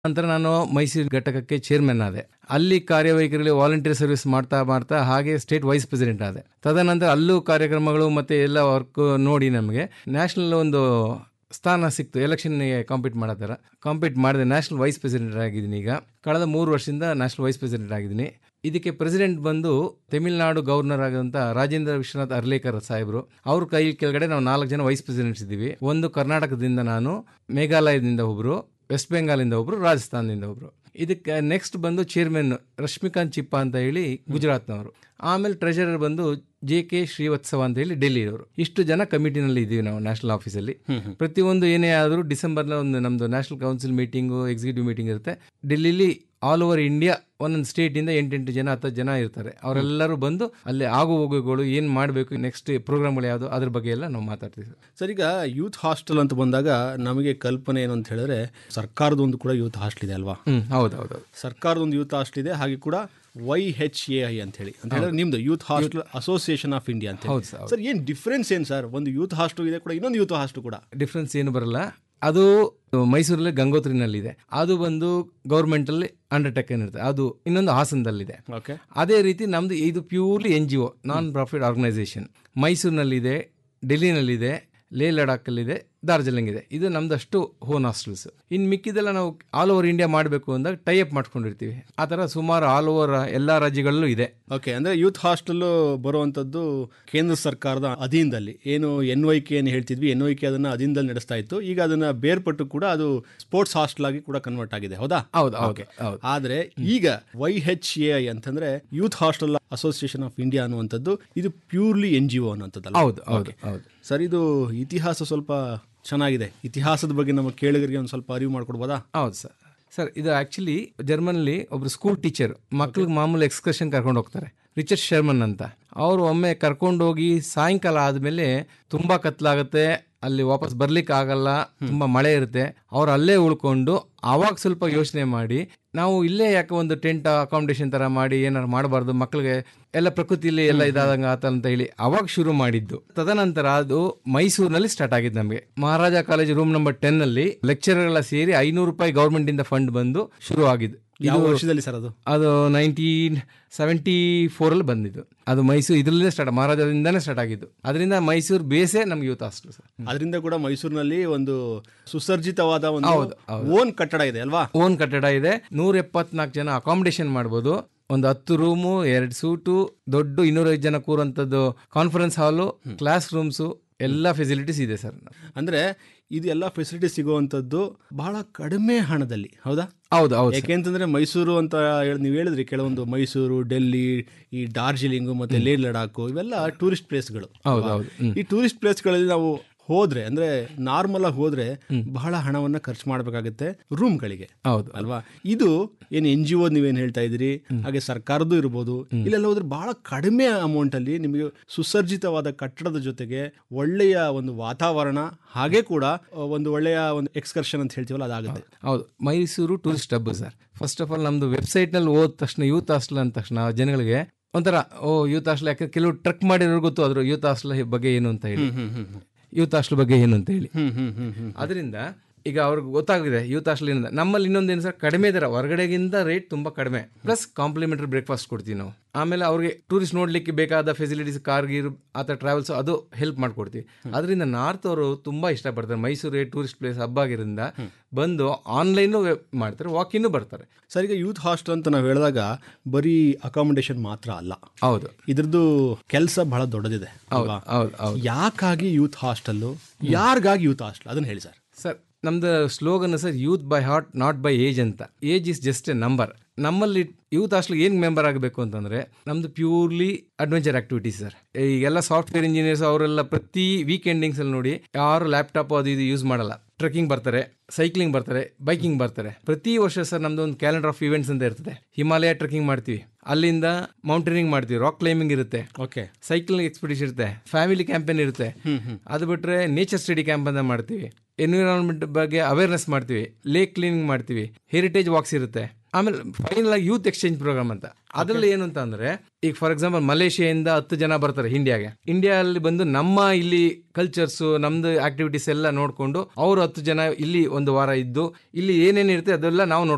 ನಂತರ ನಾನು ಮೈಸೂರು ಘಟಕಕ್ಕೆ ಚೇರ್ಮನ್ ಆದೆ ಅಲ್ಲಿ ಕಾರ್ಯವೈಖರಿಯಲ್ಲಿ ವಾಲಂಟಿಯರ್ ಸರ್ವಿಸ್ ಮಾಡ್ತಾ ಮಾಡ್ತಾ ಹಾಗೆ ಸ್ಟೇಟ್ ವೈಸ್ ಪ್ರೆಸಿಡೆಂಟ್ ಆದೆ ತದನಂತರ ಅಲ್ಲೂ ಕಾರ್ಯಕ್ರಮಗಳು ಮತ್ತೆ ಎಲ್ಲ ವರ್ಕ್ ನೋಡಿ ನಮಗೆ ನ್ಯಾಷನಲ್ ಒಂದು ಸ್ಥಾನ ಸಿಕ್ತು ಎಲೆಕ್ಷನ್ಗೆ ಕಾಂಪೀಟ್ ಮಾಡತ್ತಾರ ಕಾಂಪೀಟ್ ಮಾಡಿದೆ ನ್ಯಾಷನಲ್ ವೈಸ್ ಪ್ರೆಸಿಡೆಂಟ್ ಆಗಿದ್ದೀನಿ ಈಗ ಕಳೆದ ಮೂರು ವರ್ಷದಿಂದ ನ್ಯಾಷನಲ್ ವೈಸ್ ಪ್ರೆಸಿಡೆಂಟ್ ಆಗಿದ್ದೀನಿ ಇದಕ್ಕೆ ಪ್ರೆಸಿಡೆಂಟ್ ಬಂದು ತಮಿಳುನಾಡು ಗವರ್ನರ್ ಆದಂತ ರಾಜೇಂದ್ರ ವಿಶ್ವನಾಥ್ ಅರ್ಲೇಕರ್ ಸಾಹೇಬರು ಅವ್ರ ಕೈ ಕೆಳಗಡೆ ನಾವು ನಾಲ್ಕು ಜನ ವೈಸ್ ಪ್ರೆಸಿಡೆಂಟ್ಸ್ ಇದ್ದೀವಿ ಒಂದು ಕರ್ನಾಟಕದಿಂದ ನಾನು ಮೇಘಾಲಯದಿಂದ ಒಬ್ರು ವೆಸ್ಟ್ ಬೆಂಗಾಲಿಂದ ಒಬ್ರು ರಾಜಸ್ಥಾನದಿಂದ ಒಬ್ರು ಇದಕ್ಕೆ ನೆಕ್ಸ್ಟ್ ಬಂದು ಚೇರ್ಮನ್ ರಶ್ಮಿಕಾಂತ್ ಚಿಪ್ಪ ಅಂತ ಹೇಳಿ ಗುಜರಾತ್ನವರು ಆಮೇಲೆ ಟ್ರೆಜರರ್ ಬಂದು ಜೆ ಕೆ ಶ್ರೀವತ್ಸವ ಅಂತ ಹೇಳಿ ಡೆಲ್ಲಿಯವರು ಇಷ್ಟು ಜನ ಕಮಿಟಿನಲ್ಲಿ ಇದ್ದೀವಿ ನಾವು ನ್ಯಾಷನಲ್ ಆಫೀಸಲ್ಲಿ ಪ್ರತಿಯೊಂದು ಏನೇ ಆದರೂ ಡಿಸೆಂಬರ್ನ ಒಂದು ನಮ್ಮದು national council meeting executive meeting ಇರುತ್ತೆ ಡೆಲ್ಲಿಲಿ ಆಲ್ ಓವರ್ ಇಂಡಿಯಾ ಒಂದೊಂದು ಸ್ಟೇಟಿಂದ ಎಂಟೆಂಟು ಜನ ಹತ್ತು ಜನ ಇರ್ತಾರೆ ಅವರೆಲ್ಲರೂ ಬಂದು ಅಲ್ಲಿ ಆಗು ಹೋಗುಗಳು ಏನು ಮಾಡಬೇಕು ನೆಕ್ಸ್ಟ್ ಪ್ರೋಗ್ರಾಮ್ಗಳು ಯಾವುದು ಅದ್ರ ಬಗ್ಗೆ ಎಲ್ಲ ನಾವು ಮಾತಾಡ್ತೀವಿ ಸರ್ ಈಗ ಯೂತ್ ಹಾಸ್ಟೆಲ್ ಅಂತ ಬಂದಾಗ ನಮಗೆ ಕಲ್ಪನೆ ಏನು ಅಂತ ಹೇಳಿದ್ರೆ ಸರ್ಕಾರದೊಂದು ಕೂಡ ಯೂತ್ ಹಾಸ್ಟೆಲ್ ಇದೆ ಅಲ್ವಾ ಹ್ಞೂ ಹೌದು ಹೌದು ಸರ್ಕಾರದೊಂದು ಯೂತ್ ಹಾಸ್ಟೆಲ್ ಇದೆ ಹಾಗೆ ಕೂಡ ವೈ ಹೆಚ್ ಎ ಐ ಅಂತ ಹೇಳಿ ಅಂತ ಹೇಳಿದ್ರೆ ನಿಮ್ದು youth hostel association of India ಅಂತ ಹೌದು ಸರ್ ಸರ್ ಏನು ಡಿಫ್ರೆನ್ಸ್ ಏನು ಸರ್ ಒಂದು ಯೂತ್ ಹಾಸ್ಟೆಲ್ ಇದೆ ಕೂಡ ಇನ್ನೊಂದು ಯೂತ್ ಹಾಸ್ಟೆಲ್ ಕೂಡ ಡಿಫ್ರೆನ್ಸ್ ಏನು ಬರಲ್ಲ ಅದು ಮೈಸೂರಲ್ಲಿ ಗಂಗೋತ್ರಿನಲ್ಲಿದೆ ಅದು ಬಂದು ಗೌರ್ಮೆಂಟಲ್ಲಿ ಅಂಡರ್ಟೇಕನ್ ಇರುತ್ತೆ ಅದು ಇನ್ನೊಂದು ಹಾಸನದಲ್ಲಿದೆ ಓಕೆ ಅದೇ ರೀತಿ ನಮ್ದು ಇದು purely N G O non profit organisation ಮೈಸೂರಿನಲ್ಲಿದೆ ಡೆಲ್ಲಿನಲ್ಲಿದೆ ಲೇ ಲಡಾಖಲ್ಲಿದೆ ಡಾರ್ಜಿಲಿಂಗ್ ಇದೆ ಇದು ನಮ್ದಷ್ಟು ಹೋನ್ ಹಾಸ್ಟೆಲ್ಸ್ ಇನ್ನು ಮಿಕ್ಕಿದೆಲ್ಲ ನಾವು ಆಲ್ ಓವರ್ ಇಂಡಿಯಾ ಮಾಡಬೇಕು ಅಂದಾಗ ಟೈ ಅಪ್ ಮಾಡ್ಕೊಂಡಿರ್ತೀವಿ ಆ ಥರ ಸುಮಾರು ಆಲ್ ಓವರ್ ಎಲ್ಲ ರಾಜ್ಯಗಳಲ್ಲೂ ಇದೆ ಓಕೆ ಅಂದ್ರೆ ಯೂತ್ ಹಾಸ್ಟೆಲ್ ಬರುವಂತದ್ದು ಕೇಂದ್ರ ಸರ್ಕಾರದ ಅಧೀನದಲ್ಲಿ ಏನು ಎನ್ ವೈ ಕೆ ಏನು ಹೇಳ್ತಿದ್ವಿ ಎನ್ ವೈ ಕೆ ಅದನ್ನ ಅಧೀನದಲ್ಲಿ ನಡೆಸ್ತಾ ಇತ್ತು ಈಗ ಅದನ್ನ ಬೇರ್ಪಟ್ಟು ಕೂಡ ಅದು ಸ್ಪೋರ್ಟ್ಸ್ ಹಾಸ್ಟೆಲ್ ಆಗಿ ಕೂಡ ಕನ್ವರ್ಟ್ ಆಗಿದೆ ಹೌದಾ ಹೌದು ಹೌದು ಹೌದು ಆದ್ರೆ ಈಗ ವೈ ಹೆಚ್ ಎ ಐ ಅಂತಂದ್ರೆ youth hostel association of India ಅನ್ನುವಂಥದ್ದು ಇದು ಪ್ಯೂರ್ಲಿ ಎನ್ ಜಿ ಒ ಅನ್ನುವಂಥದ್ದಲ್ಲ ಹೌದು ಹೌದು ಹೌದು ಸರ್ ಇದು ಇತಿಹಾಸ ಸ್ವಲ್ಪ ಚೆನ್ನಾಗಿದೆ ಇತಿಹಾಸದ ಬಗ್ಗೆ ನಮ್ಮ ಕೇಳಿಗರಿಗೆ ಒಂದು ಸ್ವಲ್ಪ ಅರಿವು ಮಾಡ್ಕೊಡ್ಬೋದಾ ಹೌದು ಸರ್ ಸರ್ ಇದು ಆ್ಯಕ್ಚುಲಿ ಜರ್ಮನಲ್ಲಿ ಒಬ್ರು ಸ್ಕೂಲ್ ಟೀಚರ್ ಮಕ್ಳಿಗೆ ಮಾಮೂಲಿ ಎಕ್ಸ್ಕರ್ಷನ್ ಕರ್ಕೊಂಡು ಹೋಗ್ತಾರೆ ರಿಚರ್ಡ್ ಶರ್ಮನ್ ಅಂತ ಅವರು ಒಮ್ಮೆ ಕರ್ಕೊಂಡು ಹೋಗಿ ಸಾಯಂಕಾಲ ಆದಮೇಲೆ ತುಂಬ ಕತ್ಲಾಗುತ್ತೆ ಅಲ್ಲಿ ವಾಪಸ್ ಬರ್ಲಿಕ್ಕೆ ಆಗಲ್ಲ ತುಂಬ ಮಳೆ ಇರುತ್ತೆ ಅವ್ರು ಅಲ್ಲೇ ಉಳ್ಕೊಂಡು ಆವಾಗ ಸ್ವಲ್ಪ ಯೋಚನೆ ಮಾಡಿ ನಾವು ಇಲ್ಲೇ ಯಾಕೆ ಒಂದು ಟೆಂಟ್ ಅಕಾಮಿಡೇಷನ್ ಥರ ಮಾಡಿ ಏನಾರು ಮಾಡಬಾರ್ದು ಮಕ್ಕಳಿಗೆ ಎಲ್ಲ ಪ್ರಕೃತಿಯಲ್ಲಿ ಎಲ್ಲ ಇದಾದಂಗೆ ಆತ ಅಂತ ಹೇಳಿ ಅವಾಗ ಶುರು ಮಾಡಿದ್ದು ತದನಂತರ ಅದು ಮೈಸೂರಿನಲ್ಲಿ ಸ್ಟಾರ್ಟ್ ಆಗಿದ್ದು ನಮಗೆ Maharaja college room number ten ಅಲ್ಲಿ ಲೆಕ್ಚರ್ಗಳ ಸೇರಿ ಐನೂರು ರೂಪಾಯಿ ಗೌರ್ಮೆಂಟ್ ಇಂದ ಫಂಡ್ ಬಂದು ಶುರು ಆಗಿದ್ದು ಯಾವ ವರ್ಷದಲ್ಲಿ ಸರ್ ಅದು ಅದು ನೈನ್ಟೀನ್ ಸೆವೆಂಟಿ ಫೋರ್ ಅಲ್ಲಿ ಬಂದಿದ್ದು ಅದು ಮೈಸೂರು ಇದರಲ್ಲೇ ಸ್ಟಾರ್ಟ್ ಮಹಾರಾಜರಿಂದಾನೇ ಸ್ಟಾರ್ಟ್ ಆಗಿದ್ದು ಅದರಿಂದ ಮೈಸೂರು ಬೇಸೇ ನಮ್ಗೆ ಯೂತ್ ಹಾಸ್ಟೆಲ್ ಸರ್ ಅದರಿಂದ ಕೂಡ ಮೈಸೂರಿನಲ್ಲಿ ಒಂದು ಸುಸರ್ಜಿತವಾದ ಒಂದು ಓನ್ ಕಟ್ಟಡ ಇದೆ ಅಲ್ವಾ ಓನ್ ಕಟ್ಟಡ ಇದೆ ನೂರ ಎಪ್ಪತ್ನಾಲ್ಕು ಜನ ಅಕಾಮಿಡೇಷನ್ ಮಾಡ್ಬೋದು ಒಂದು ಹತ್ತು ರೂಮು ಎರಡು ಸೂಟು ದೊಡ್ಡ ಇನ್ನೂರೈದು ಜನ ಕೂರಂಥದ್ದು ಕಾನ್ಫರೆನ್ಸ್ ಹಾಲು ಕ್ಲಾಸ್ ರೂಮ್ಸು ಎಲ್ಲ ಫೆಸಿಲಿಟೀಸ್ ಇದೆ ಸರ್ ಅಂದ್ರೆ ಇದು ಎಲ್ಲ ಫೆಸಿಲಿಟಿ ಸಿಗುವಂಥದ್ದು ಬಹಳ ಕಡಿಮೆ ಹಣದಲ್ಲಿ ಹೌದಾ ಹೌದು ಹೌದು ಯಾಕೆಂತಂದ್ರೆ ಮೈಸೂರು ಅಂತ ಹೇಳಿ ನೀವು ಹೇಳಿದ್ರಿ ಕೆಲವೊಂದು ಮೈಸೂರು ಡೆಲ್ಲಿ ಈ ಡಾರ್ಜಿಲಿಂಗು ಮತ್ತೆ ಲೇ ಲಡಾಖು ಇವೆಲ್ಲ ಟೂರಿಸ್ಟ್ ಪ್ಲೇಸ್ಗಳು ಹೌದು ಹೌದು ಹ್ಮ್. ಈ ಟೂರಿಸ್ಟ್ ಪ್ಲೇಸ್ಗಳಲ್ಲಿ ನಾವು ಹೋದ್ರೆ ಅಂದ್ರೆ ನಾರ್ಮಲ್ ಆಗಿ ಹೋದ್ರೆ ಬಹಳ ಹಣವನ್ನ ಖರ್ಚು ಮಾಡಬೇಕಾಗುತ್ತೆ ರೂಮ್ಗಳಿಗೆ ಹೌದು ಅಲ್ವಾ ಇದು ಏನು ಎನ್ ಜಿ ಒ ನೀವೇನು ಹೇಳ್ತಾ ಇದ್ದೀರಿ ಹಾಗೆ ಸರ್ಕಾರದ್ದು ಇರ್ಬೋದು ಇಲ್ಲೆಲ್ಲ ಹೋದ್ರೆ ಬಹಳ ಕಡಿಮೆ ಅಮೌಂಟ್ ಅಲ್ಲಿ ನಿಮಗೆ ಸುಸರ್ಜಿತವಾದ ಕಟ್ಟಡದ ಜೊತೆಗೆ ಒಳ್ಳೆಯ ಒಂದು ವಾತಾವರಣ ಹಾಗೆ ಕೂಡ ಆ, ಒಂದು ಒಳ್ಳೆಯ ಒಂದು ಎಕ್ಸ್ಕರ್ಷನ್ ಅಂತ ಹೇಳ್ತೀವಲ್ಲ ಅದಾಗುತ್ತೆ ಹೌದು Mysuru tourist hub sir first of all ನಮ್ದು ವೆಬ್ಸೈಟ್ನಲ್ಲಿ ಹೋದ ತಕ್ಷಣ ಯೂತ್ ಹಾಸ್ಟೆಲ್ ಅಂದ ತಕ್ಷಣ ಜನಗಳಿಗೆ ಒಂಥರ ಓ ಯೂತ್ ಹಾಸ್ಟೆಲ್ ಯಾಕೆ ಕೆಲವು ಟ್ರಕ್ ಮಾಡಿರೋರು ಗೊತ್ತು ಅದ್ರ ಯೂತ್ ಹಾಸ್ಟೆಲ್ ಬಗ್ಗೆ ಏನು ಅಂತ ಹೇಳಿ ಹ್ಮ್ ಹ್ಮ್ ಹ್ಮ್ ಯೂತ್ ಹಾಸ್ಟೆಲ್ ಬಗ್ಗೆ ಏನು ಅಂತ ಹೇಳಿ ಹ್ಮ್ ಹ್ಮ್ ಹ್ಮ್ ಹ್ಮ್ ಅದರಿಂದ ಈಗ ಅವ್ರಿಗೆ ಗೊತ್ತಾಗಿದೆ ಯೂತ್ ಹಾಸ್ಟೆಲ್ ಏನಿದೆ ನಮ್ಮಲ್ಲಿ ಇನ್ನೊಂದು ಏನು ಸರ್ ಕಡಿಮೆ ದರ ಹೊರಗಡೆಗಿಂತ ರೇಟ್ ತುಂಬಾ ಕಡಿಮೆ ಪ್ಲಸ್ ಕಾಂಪ್ಲಿಮೆಂಟರಿ ಬ್ರೇಕ್ಫಾಸ್ಟ್ ಕೊಡ್ತೀವಿ ನಾವು ಆಮೇಲೆ ಅವ್ರಿಗೆ ಟೂರಿಸ್ಟ್ ನೋಡ್ಲಿಕ್ಕೆ ಬೇಕಾದ ಫೆಸಿಲಿಟೀಸ್ ಕಾರ್ ಗೀರ್ ಆ ಥರ ಟ್ರಾವೆಲ್ಸ್ ಅದು ಹೆಲ್ಪ್ ಮಾಡ್ಕೊಡ್ತೀವಿ ಅದರಿಂದ ನಾರ್ತ್ ಅವರು ತುಂಬಾ ಇಷ್ಟಪಡ್ತಾರೆ ಮೈಸೂರು ಟೂರಿಸ್ಟ್ ಪ್ಲೇಸ್ ಹಬ್ಬ ಆಗಿರೋದ್ರಿಂದ ಬಂದು ಆನ್ಲೈನು ಮಾಡ್ತಾರೆ ವಾಕಿನ್ನು ಬರ್ತಾರೆ ಸರ್ ಈಗ ಯೂತ್ ಹಾಸ್ಟೆಲ್ ಅಂತ ನಾವು ಹೇಳಿದಾಗ ಬರೀ ಅಕಾಮಿಡೇಷನ್ ಮಾತ್ರ ಅಲ್ಲ ಹೌದು ಇದ್ರದ್ದು ಕೆಲಸ ಬಹಳ ದೊಡ್ಡದಿದೆ ಅಲ್ವಾ ಹೌದು ಹೌದು ಯಾಕಾಗಿ ಯೂತ್ ಹಾಸ್ಟೆಲ್ ಯಾರಿಗಾಗಿ ಯೂತ್ ಹಾಸ್ಟೆಲ್ ಅದನ್ನ ಹೇಳಿ ಸರ್ ಸರ್ ನಮ್ದು slogan sir youth by heart not by age ಅಂತ age is just a number ನಮ್ಮಲ್ಲಿ ಯೂತ್ ಹಾಸ್ಟೆಲ್ ಏನ್ ಮೆಂಬರ್ ಆಗಬೇಕು ಅಂತಂದ್ರೆ ನಮ್ದು ಪ್ಯೂರ್ಲಿ ಅಡ್ವೆಂಚರ್ ಆಕ್ಟಿವಿಟೀಸ್ ಸರ್ ಈಗೆಲ್ಲ ಸಾಫ್ಟ್ವೇರ್ ಇಂಜಿನಿಯರ್ಸ್ ಅವರೆಲ್ಲ ಪ್ರತಿ ವೀಕೆಂಡಿಂಗ್ಸ್ ಅಲ್ಲಿ ನೋಡಿ ಯಾರು ಲ್ಯಾಪ್ಟಾಪ್ ಅದು ಇದು ಯೂಸ್ ಮಾಡಲ್ಲ ಟ್ರೆಕ್ಕಿಂಗ್ ಬರ್ತಾರೆ ಸೈಕ್ಲಿಂಗ್ ಬರ್ತಾರೆ ಬೈಕಿಂಗ್ ಬರ್ತಾರೆ ಪ್ರತಿ ವರ್ಷ ಸರ್ ನಮ್ದು ಒಂದು ಕ್ಯಾಲೆಂಡರ್ ಆಫ್ ಇವೆಂಟ್ಸ್ ಅಂತ ಇರ್ತದೆ ಹಿಮಾಲಯ ಟ್ರೆಕ್ಕಿಂಗ್ ಮಾಡ್ತೀವಿ ಅಲ್ಲಿಂದ ಮೌಂಟೇನಿಂಗ್ ಮಾಡ್ತೀವಿ ರಾಕ್ ಕ್ಲೈಂಬಿಂಗ್ ಇರುತ್ತೆ ಓಕೆ ಸೈಕ್ಲಿಂಗ್ ಎಕ್ಸ್ಪಿಡಿಷನ್ ಇರುತ್ತೆ ಫ್ಯಾಮಿಲಿ ಕ್ಯಾಂಪೇನ್ ಇರುತ್ತೆ ಅದು ಬಿಟ್ರೆ ನೇಚರ್ ಸ್ಟಡಿ ಕ್ಯಾಂಪ್ ಅಂತ ಮಾಡ್ತೀವಿ ಎನ್ವಿರಾನ್ಮೆಂಟ್ ಬಗ್ಗೆ ಅವೇರ್ನೆಸ್ ಮಾಡ್ತೀವಿ ಲೇಕ್ ಕ್ಲೀನಿಂಗ್ ಮಾಡ್ತೀವಿ ಹೆರಿಟೇಜ್ ವಾಕ್ಸ್ ಇರುತ್ತೆ ಆಮೇಲೆ ಫೈನಲ್ ಆಗಿ ಯೂತ್ ಎಕ್ಸ್ಚೇಂಜ್ ಪ್ರೋಗ್ರಾಮ್ ಅಂತ ಅದ್ರಲ್ಲಿ ಏನು ಅಂತ ಅಂದ್ರೆ ಈಗ ಫಾರ್ ಎಕ್ಸಾಂಪಲ್ ಮಲೇಷಿಯಾದಿಂದ ಹತ್ತು ಜನ ಬರ್ತಾರೆ ಇಂಡಿಯಾಗೆ ಇಂಡಿಯಾದಲ್ಲಿ ಬಂದು ನಮ್ಮ ಇಲ್ಲಿ ಕಲ್ಚರ್ಸ್ ನಮ್ದು ಆಕ್ಟಿವಿಟೀಸ್ ಎಲ್ಲ ನೋಡ್ಕೊಂಡು ಅವರು ಹತ್ತು ಜನ ಇಲ್ಲಿ ಒಂದು ವಾರ ಇದ್ದು ಇಲ್ಲಿ ಏನೇನು ಇರುತ್ತೆ ಅದೆಲ್ಲ ನಾವು ನೋಡ್ಕೊಂಡು